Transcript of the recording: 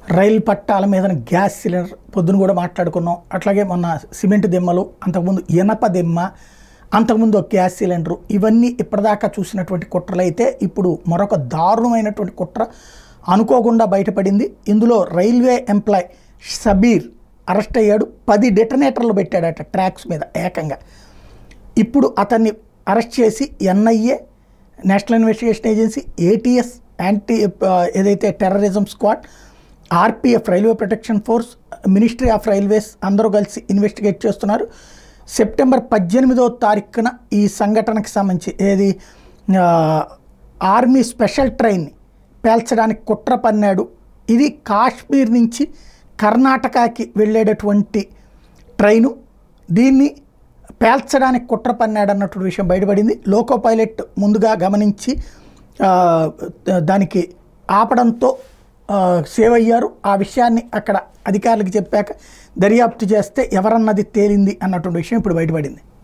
రైలు పట్టాల మీద gas cylinder పొద్దున కూడా మాట్లాడుకున్నాం అట్లాగే మొన్న సిమెంట్ దిమ్మలు అంతకుముందు ఇనప దిమ్మ అంతకుముందు ఒక గ్యాస్ సిలిండరు ఇవన్నీ ఇప్పటిదాకా చూసినటువంటి కుట్రలు అయితే ఇప్పుడు మరొక దారుణమైనటువంటి కుట్ర అనుకోకుండా బయటపడింది ఇందులో రైల్వే ఎంప్లాయ్ సబీర్ అరెస్ట్ అయ్యాడు పది డెటనేటర్లు పెట్టాడట ట్రాక్స్ మీద ఏకంగా ఇప్పుడు అతన్ని అరెస్ట్ చేసి NIA national investigation agency ATS anti ఆ, ఏదైతే terrorism squad RPF railway protection force ministry of railways అందరూ కలిసి ఇన్వెస్టిగేట్ చేస్తున్నారు సెప్టెంబర్ పద్దెనిమిదో తారీఖున ఈ సంఘటనకి సంబంధించి ఏది ఆ, ఆర్మీ స్పెషల్ ట్రైన్ని పేల్చడానికి కుట్ర పన్నాడు ఇది కాశ్మీర్ నుంచి కర్ణాటకకి వెళ్ళేటటువంటి ట్రైను దీన్ని పేల్చడానికి కుట్ర పన్నాడు అన్నటువంటి విషయం బయటపడింది లోకో పైలట్ ముందుగా గమనించి ఆ, దానికి ఆపడంతో ఆ, సేవ్ అయ్యారు ఆ విషయాన్ని అక్కడ అధికారులకు చెప్పాక దర్యాప్తు చేస్తే ఎవరన్నది తేలింది అన్నటువంటి విషయం ఇప్పుడు బయటపడింది